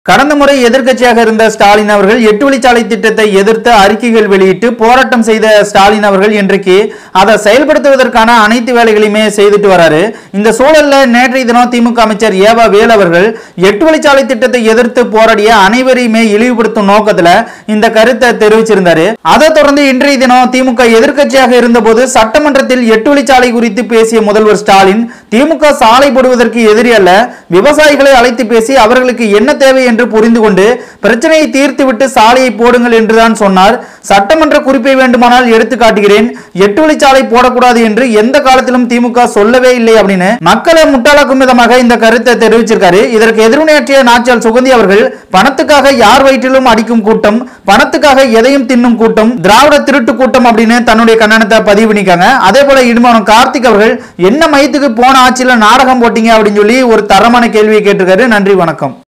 கடந்த முறை எதிர்க்கட்சியாக இருந்த ஸ்டாலின் அவர்கள் எட்டு வழிச்சாலை திட்டத்தை எதிர்த்து அறிக்கைகள் வெளியிட்டு போராட்டம் செய்த ஸ்டாலின் அவர்கள் இன்றைக்கு அதை செயல்படுத்துவதற்கான அனைத்து வேலைகளையுமே செய்துட்டு வராரு இந்த சூழல்ல நேற்றைய தினம் திமுக அமைச்சர் ஏவா வேல் அவர்கள் எட்டு வழிச்சாலை திட்டத்தை எதிர்த்து போராடிய அனைவரையுமே இழிவுபடுத்தும் நோக்கத்துல இந்த கருத்தை தெரிவிச்சிருந்தாரு அதை தொடர்ந்து இன்றைய தினம் திமுக எதிர்க்கட்சியாக இருந்தபோது சட்டமன்றத்தில் எட்டு வழிச்சாலை குறித்து பேசிய முதல்வர் ஸ்டாலின் திமுக சாலை போடுவதற்கு எதிரி அல்ல விவசாயிகளை அழைத்து பேசி அவர்களுக்கு என்ன தேவை என்று புரிந்து கொண்டு பிரச்சனையை தீர்த்துவிட்டு சாலையை போடுங்கள் என்றுதான் சொன்னார் சட்டமன்ற குறிப்பை வேண்டுமானால் எடுத்து காட்டுகிறேன் எட்டு வழிச்சாலை போடக்கூடாது என்று எந்த காலத்திலும் திமுக சொல்லவே இல்லை அப்படின்னு மக்களை முட்டாளாக்கும் விதமாக இந்த கருத்தை தெரிவிச்சிருக்காரு இதற்கு எதிர்வினையாற்றிய நாச்சியால் சுகந்தி அவர்கள் பணத்துக்காக யார் வயிற்றிலும் அடிக்கும் கூட்டம் பணத்துக்காக எதையும் தின்னும் கூட்டம் திராவிட திருட்டு கூட்டம் அப்படின்னு தன்னுடைய கண்டனத்தை பதிவு பண்ணிக்காங்க அதே போல இடுமானம் கார்த்திக் அவர்கள் என்ன மையத்துக்கு போன ஆட்சியில நாடகம் போட்டீங்க அப்படின்னு சொல்லி ஒரு தரமான கேள்வியை கேட்டிருக்காரு நன்றி வணக்கம்